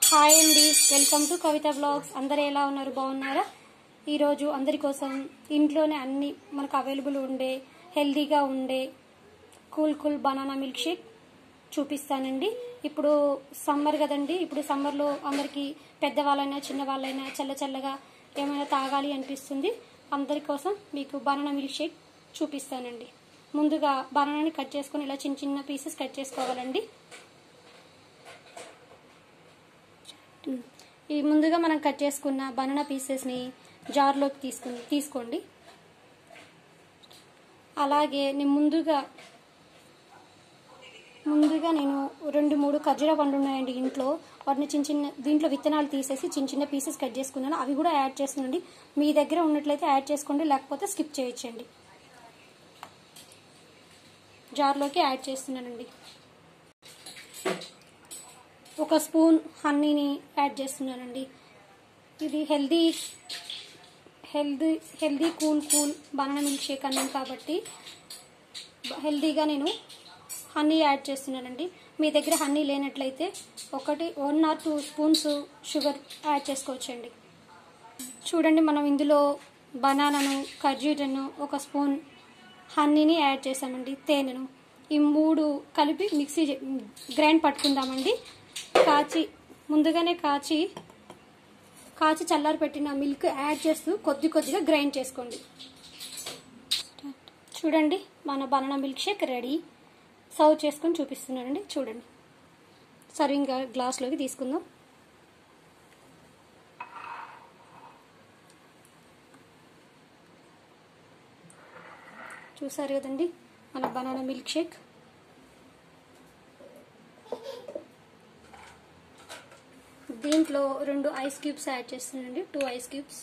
hi అండి welcome to Kavitha blogs అందరు ఎలా ఉన్నారు బాగున్నారా ఈరోజు అందరి కోసం ఇంట్లోనే అన్ని మనకు అవైలబుల్ ఉండే హెల్దీగా ఉండే cool cool banana milk shake చూపిస్తానండి ఇప్పుడు సమ్మర్ కదండి ఇప్పుడు సమ్మర్లో అందరికీ పెద్దవాళ్ళైనా చిన్నవాళ్ళైనా చల్ల చల్లగా ఏమైనా తాగాలి అనిపిస్తుంది అందరి కోసం మీకు బనానా మిల్క్ షేక్ చూపిస్తానండి ముందుగా బనానాని కట్ చేసుకొని ఇలా చిన్న చిన్న పీసెస్ కట్ చేసుకోవాలండి ఈ ముందుగా మనం కట్ చేసుకున్న బనానా పీసెస్ని జార్లోకి తీసుకుని తీసుకోండి అలాగే నేను ముందుగా ముందుగా నేను రెండు మూడు ఖర్జూర పండు ఉన్నాయండి ఇంట్లో వాటిని చిన్న చిన్న దీంట్లో విత్తనాలు తీసేసి చిన్న చిన్న పీసెస్ కట్ చేసుకున్నాను అవి కూడా యాడ్ చేస్తున్నాండి మీ దగ్గర ఉన్నట్లయితే యాడ్ చేసుకోండి లేకపోతే స్కిప్ చేయొచ్చండి జార్లోకి యాడ్ చేస్తున్నానండి ఒక స్పూన్ హనీని యాడ్ చేస్తున్నానండి ఇది healthy healthy healthy cool cool banana milk shake అన్నాను కాబట్టి హెల్దీగా నేను హనీ యాడ్ చేస్తున్నానండి మీ దగ్గర హనీ లేనట్లయితే ఒకటి one or two spoons sugar add చేసుకోవచ్చండి చూడండి మనం ఇందులో బనానాను ఖర్జూరను ఒక స్పూన్ హనీని యాడ్ చేసామండి తేనెను ఈ మూడు కలిపి మిక్సీ చే- గ్రైండ్ పట్టుకుందామండి కాచి ముందుగానే కాచి కాచి చల్లారి పెట్టిన మిల్క్ యాడ్ చేస్తూ కొద్ది కొద్దిగా గ్రైండ్ చేసుకోండి చూడండి మన banana milk shake ready serve చేసుకొని చూపిస్తున్నానండి చూడండి సర్వింగ్ గ్లాస్లోకి తీసుకుందాం చూసారు కదండి మన బనానా మిల్క్ షేక్ దీంట్లో రెండు ఐస్ క్యూబ్స్ యాడ్ చేస్తున్నానండి టూ ఐస్ క్యూబ్స్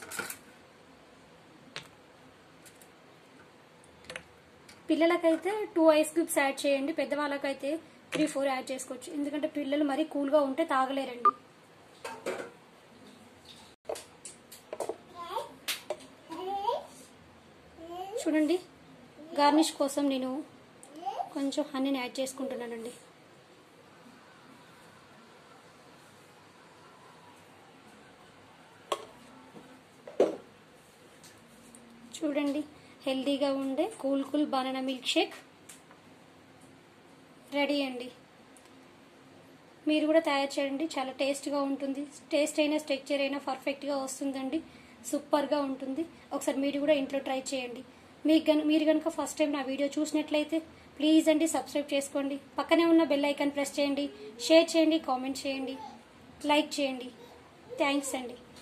పిల్లలకైతే టూ ఐస్ క్యూబ్స్ యాడ్ చేయండి పెద్దవాళ్ళకైతే త్రీ ఫోర్ యాడ్ చేసుకోవచ్చు ఎందుకంటే పిల్లలు మరీ కూల్గా ఉంటే తాగలేరండి చూడండి గార్నిష్ కోసం నేను కొంచెం హనీని యాడ్ చేసుకుంటున్నానండి చూడండి హెల్దీగా ఉండే cool cool banana milk shake ready అండి మీరు కూడా తయారు చేయండి చాలా టేస్ట్గా ఉంటుంది టేస్ట్ అయినా స్ట్రక్చర్ అయినా పర్ఫెక్ట్గా వస్తుందండి సూపర్గా ఉంటుంది ఒకసారి మీరు కూడా ఇంట్లో ట్రై చేయండి మీకు గను మీరు కనుక ఫస్ట్ టైం నా వీడియో చూసినట్లయితే ప్లీజ్ అండి సబ్స్క్రైబ్ చేసుకోండి పక్కనే ఉన్న బెల్ ఐకాన్ ప్రెస్ చేయండి షేర్ చేయండి కామెంట్ చేయండి లైక్ చేయండి థ్యాంక్స్ అండి